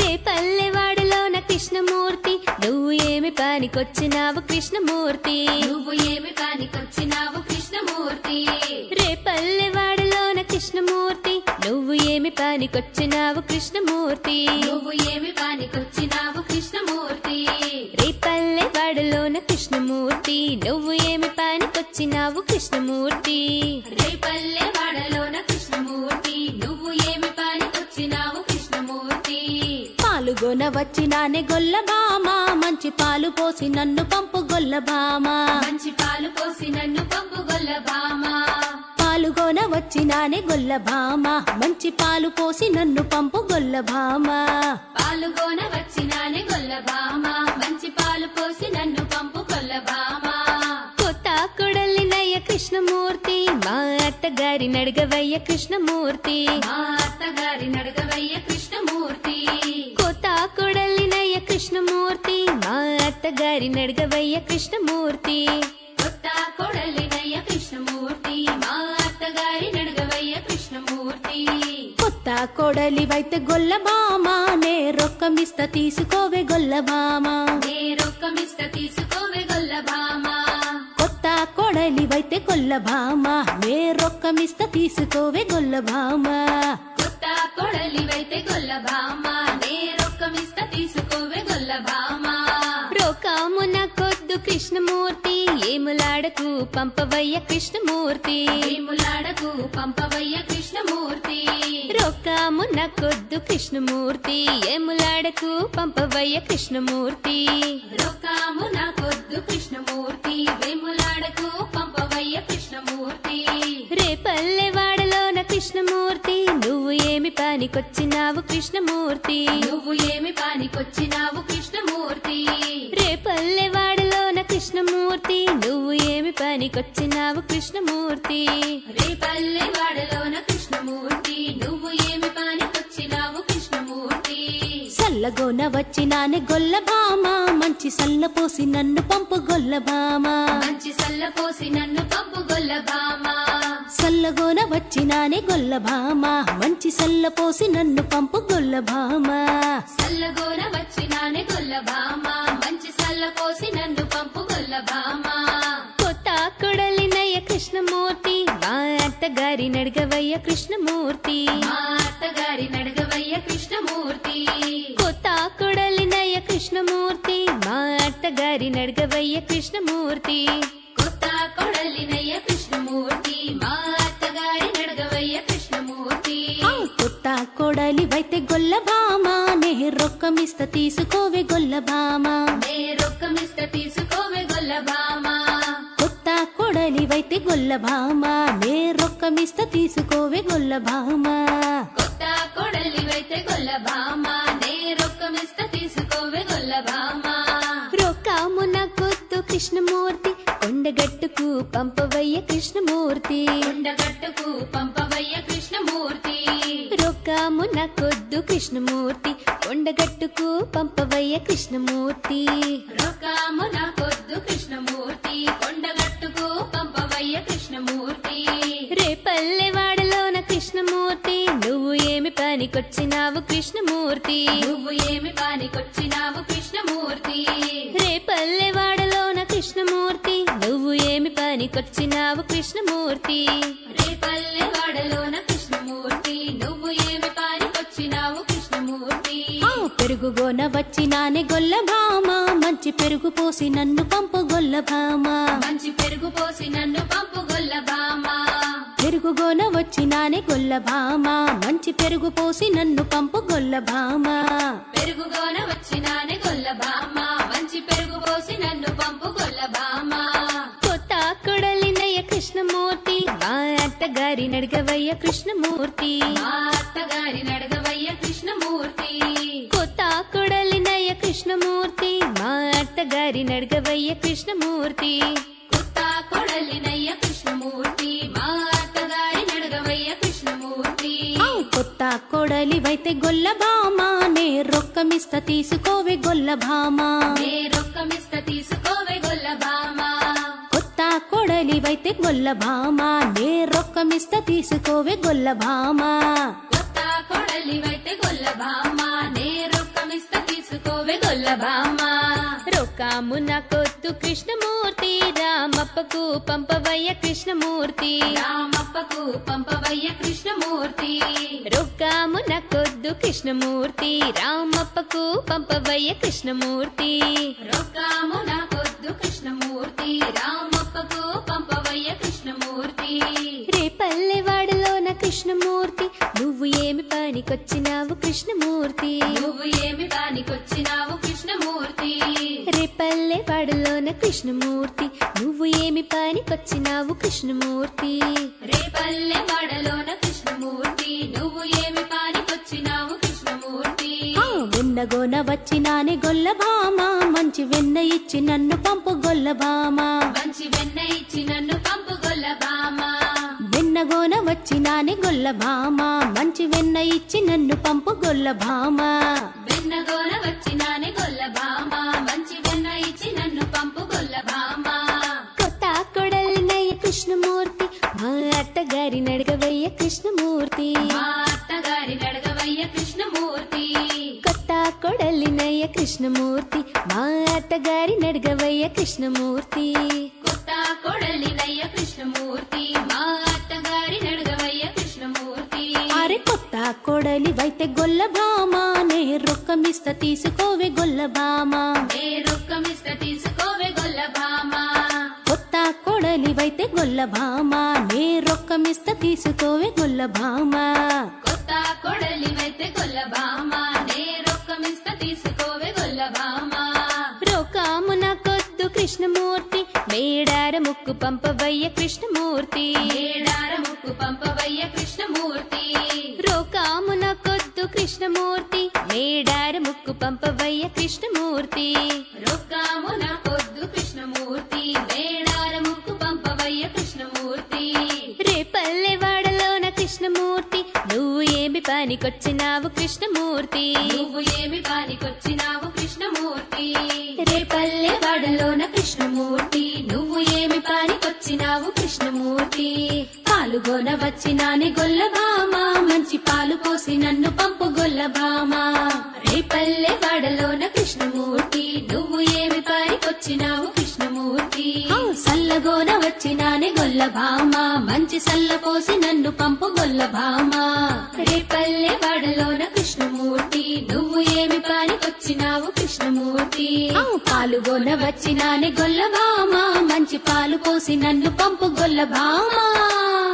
రే పల్లెవాడలోన కృష్ణమూర్తి నువ్వు ఏమి పనికొచ్చినావు కృష్ణమూర్తి నువ్వు ఏమి పనికొచ్చినావు కృష్ణమూర్తి రే పల్లెవాడలోన కృష్ణమూర్తి నువ్వు ఏమి పనికొచ్చినావు కృష్ణమూర్తి నువ్వు ఏమి పనికొచ్చినావు కృష్ణమూర్తి రే పల్లెవాడలోన కృష్ణమూర్తి నువ్వు ఏమి పనికొచ్చినావు కృష్ణమూర్తి రేపల్లె వాడలోన కృష్ణమూర్తి నువ్వు ఏమి పనికొచ్చినావు కృష్ణమూర్తి పాలుగొన వచ్చినానే గొల్లబామ మంచి పాలు పోసి నన్ను పంపు గొల్లబామ మంచి పాలు పోసి నన్ను పంపు గొల్ల భామ పాలుగొన వచ్చినానే గొల్లబామ మంచి పాలు పోసి నన్ను పంపు గొల్లబామ పాలుగోన వచ్చినానే గొల్ల భామ మంచి పాలు పోసి నన్ను పంపు గొల్ల భామ కొత్త కొడలినయ్య కృష్ణమూర్తి మా అత్తగారి నడగవయ్య కృష్ణమూర్తి మా అత్తగారి నడగవయ్య కృష్ణమూర్తి కొత్త కొడలినయ్య కృష్ణమూర్తి మా అత్తగారి నడగవయ్య కృష్ణమూర్తి కొత్త కొడలినయ్య కృష్ణమూర్తి మా అత్తగారి నడగవయ్య కృష్ణమూర్తి కొత్త కొడలివైతే గొల్లబామ నే రొక్కమిస్త తీసుకోవే గొల్లబామ నే రొక్కమిస్త తీసుకోవే గొల్ల భామ కొత్త కొడలివైతే గొల్లబామ నే రొక్కమిస్త తీసుకోవే గొల్లబామ కొత్త కొడలివైతే గొల్ల భామ నే రొక్కమిస్త తీసుకోవే గొల్ల భామ రోకామున కొద్దు కృష్ణమూర్తి ఏములాడకు పంపవయ్య కృష్ణమూర్తి వేములాడకు పంపవయ్య కృష్ణమూర్తి రోకామున కొద్దు కృష్ణమూర్తి ఏములాడకు పంపవయ్య కృష్ణమూర్తి రొక్కాము నా కొద్దు కృష్ణమూర్తి వేములాడకు పంపవయ్య కృష్ణమూర్తి రే పల్లెవాడలోన కృష్ణమూర్తి నువ్వు ఏమి పనికొచ్చినావు కృష్ణమూర్తి నువ్వు ఏమి పానికొచ్చినావు కృష్ణమూర్తి రే పల్లెవాడలోన కృష్ణమూర్తి నువ్వు ఏమి పనికొచ్చినావు కృష్ణమూర్తి రేపల్లె వాడలోన కృష్ణమూర్తి నువ్వు ఏమి పానికొచ్చినావు కృష్ణమూర్తి సల్లగోన వచ్చినానే గొల్లబామ మంచి సల్ల పోసి నన్ను పంపు గొల్లబామ మంచి సల్ల పోసి నన్ను పంపు గొల్ల భామ సల్లగోన వచ్చినానే గొల్లబామ మంచి సల్ల పోసి నన్ను పంపు గొల్లబామ సల్లగోన వచ్చినానే గొల్ల భామ మంచి సల్ల పోసి నన్ను పంపు గొల్ల భామ కొత్త కొడలినయ్య కృష్ణమూర్తి మా అత్తగారి నడగవయ్య కృష్ణమూర్తి మా అత్తగారి నడగవయ్య కృష్ణమూర్తి కొత్త కొడలినయ్య కృష్ణమూర్తి మా అత్తగారి నడగవయ్య కృష్ణమూర్తి కొత్త కొడలినయ్య కృష్ణమూర్తి మా అత్తగారి నడగవయ్య కృష్ణమూర్తి ఆ కొత్త కొడలివైతే గొల్లబామ నే రొక్కమిస్త తీసుకోవే గొల్లబామ నే రొక్కమిస్త తీసుకోవే గొల్ల భామ కొత్త కొడలివైతే గొల్లబామ నే రొక్కమిస్త తీసుకోవే గొల్లబామ కొత్త కొడలివైతే గొల్ల భామ నే రొక్కమిస్త తీసుకోవే గొల్ల భామ రోకామున కొద్దు కృష్ణమూర్తి కొండగట్టుకు పంపవయ్య కృష్ణమూర్తి కొండగట్టుకు పంపవయ్య కృష్ణమూర్తి రోకామున కొద్దు కృష్ణమూర్తి కొండగట్టుకు పంపవయ్య కృష్ణమూర్తి రొక్కాము నా కొద్దు కృష్ణమూర్తి కొండగట్టుకు పంపవయ్య కృష్ణమూర్తి రే పల్లెవాడలోన కృష్ణమూర్తి నువ్వు ఏమి పనికొచ్చినావు కృష్ణమూర్తి నువ్వు ఏమి పానికొచ్చినావు కృష్ణమూర్తి రే పల్లెవాడలోన కృష్ణమూర్తి నువ్వు ఏమి పనికొచ్చినావు కృష్ణమూర్తి రేపల్లె వాడలోన కృష్ణమూర్తి నువ్వు ఏమి పానికొచ్చినావు కృష్ణమూర్తి ఆ పెరుగుగోన వచ్చినానే గొల్లబామ మంచి పెరుగు పోసి నన్ను పంపు గొల్లబామ మంచి పెరుగు పోసి నన్ను పంపు గొల్ల భామ పెరుగుగోన వచ్చినానే గొల్లబామ మంచి పెరుగు పోసి నన్ను పంపు గొల్లబామ పెరుగుగోన వచ్చినానే గొల్ల భామ మంచి పెరుగు పోసి నన్ను పంపు గొల్ల భామ కొత్త కొడలినయ్య కృష్ణమూర్తి మా అత్తగారి నడగవయ్య కృష్ణమూర్తి మా అత్తగారి నడగవయ్య కృష్ణమూర్తి కొత్త కొడలినయ్య కృష్ణమూర్తి మా అత్తగారి నడగవయ్య కృష్ణమూర్తి కొత్త కొడలినయ్య కృష్ణమూర్తి మా అత్తగారి నడగవయ్య కృష్ణమూర్తి ఆ కొత్త కొడలివైతే గొల్లబామ నే రొక్కమిస్త తీసుకోవే గొల్లబామ నే రొక్కమిస్త తీసుకోవే గొల్ల భామ కొత్త కొడలివైతే గొల్లబామ నే రొక్కమిస్త తీసుకోవే గొల్లబామ కొత్త కొడలివైతే గొల్ల భామ నే రొక్క తీసుకోవే గొల్ల బామ్మ రొక్కాము నాకొద్దు కృష్ణమూర్తి రామప్పకు పంపవయ్య కృష్ణమూర్తి రామప్పకు పంపవయ్య కృష్ణమూర్తి రొక్కాము నాకొద్దు కృష్ణమూర్తి రామప్పకు పంపవయ్య కృష్ణమూర్తి రొక్కాము నాకొద్దు కృష్ణమూర్తి రామప్పకు పంపవయ్య కృష్ణమూర్తి రే పల్లెవాడలోన కృష్ణమూర్తి నువ్వు ఏమి పనికొచ్చినావు కృష్ణమూర్తి నువ్వు ఏమి దానికొచ్చినావు కృష్ణమూర్తి రే పల్లెవాడలోన కృష్ణమూర్తి నువ్వు ఏమి పనికొచ్చినావు కృష్ణమూర్తి రేపల్లె వాడలోన కృష్ణమూర్తి నువ్వు ఏమి పానికొచ్చినావు కృష్ణమూర్తి ఆ వెన్నగోన వచ్చినానే గొల్ల భామ మంచి వెన్న ఇచ్చి నన్ను పంపు గొల్ల భామ మంచి వెన్న ఇచ్చి నన్ను పంపు గొల్ల బామ్మ వెన్నగోన వచ్చినానే గొల్ల భామ మంచి వెన్న ఇచ్చి నన్ను పంపు గొల్ల భామ వెన్నగోన వచ్చినానే గొల్ల బామ్మ మంచి వెన్న ఇచ్చి నన్ను పంపు గొల్ల బామ్మ కొత్త కొడలినయ్య కృష్ణమూర్తి మా అత్తగారి నడగవయ్య కృష్ణమూర్తి మా అత్తగారి నడగవయ్య కృష్ణమూర్తి కొత్త కొడలినయ్య కృష్ణమూర్తి మా అత్తగారి నడగవయ్య కృష్ణమూర్తి కొత్త కొడలినయ్య కృష్ణమూర్తి మా అత్తగారి నడగవయ్య కృష్ణమూర్తి అరే కొత్త కొడలి వైతే గొల్ల భామ నే రొక్కమిస్త తీసుకోవే గొల్ల భామ ఏ రొక్కమిస్త తీసుకోవే గొల్ల బామ్మ కొత్త కొడలి వైతే గొల్ల భామ నే రొక్కమిస్త తీసుకోవే గొల్ల భామ కొత్త కొడలి వెత్తే గొల్ల బామ్మ నే రొక్కమిస్త తీసుకోవే గొల్ల బామ్మ రోకాము నాకొద్దు కృష్ణమూర్తి మేడార ముక్కు పంపవయ్య కృష్ణమూర్తి ఏడార ముక్కు పంపవయ్య కృష్ణమూర్తి రోకాము నాకొద్దు కృష్ణమూర్తి మేడార ముక్కు పంపవయ్య కృష్ణమూర్తి రొక్కాము నా పొద్దు కృష్ణమూర్తి వేడార ముక్కు పంపవయ్య కృష్ణమూర్తి రే పల్లెవాడలోన కృష్ణమూర్తి నువ్వు ఏమి పనికొచ్చినావు కృష్ణమూర్తి నువ్వు ఏమి పానికొచ్చినావు కృష్ణమూర్తి రే పల్లె వాడలోన కృష్ణమూర్తి నువ్వు ఏమి పానికొచ్చినావు కృష్ణమూర్తి పాలుగొన వచ్చినానే గొల్ల భామ మంచి పాలు పోసి నన్ను పంపు గొల్ల భామ రే పల్లె వాడలోన కృష్ణమూర్తి నువ్వు ఏమి పానికొచ్చినావు కృష్ణమూర్తి ఆ సల్లగోన వచ్చినానే గొల్ల భామ మంచి సల్ల పోసి నన్ను పంపు గొల్ల భామ రే పల్లె వాడలోన కృష్ణమూర్తి నువ్వు ఏమి పానికొచ్చినావు కృష్ణమూర్తి ఆ పాలుగొన వచ్చినానే గొల్ల భామ మంచి పాలు పోసి నన్ను పంపు గొల్ల భామ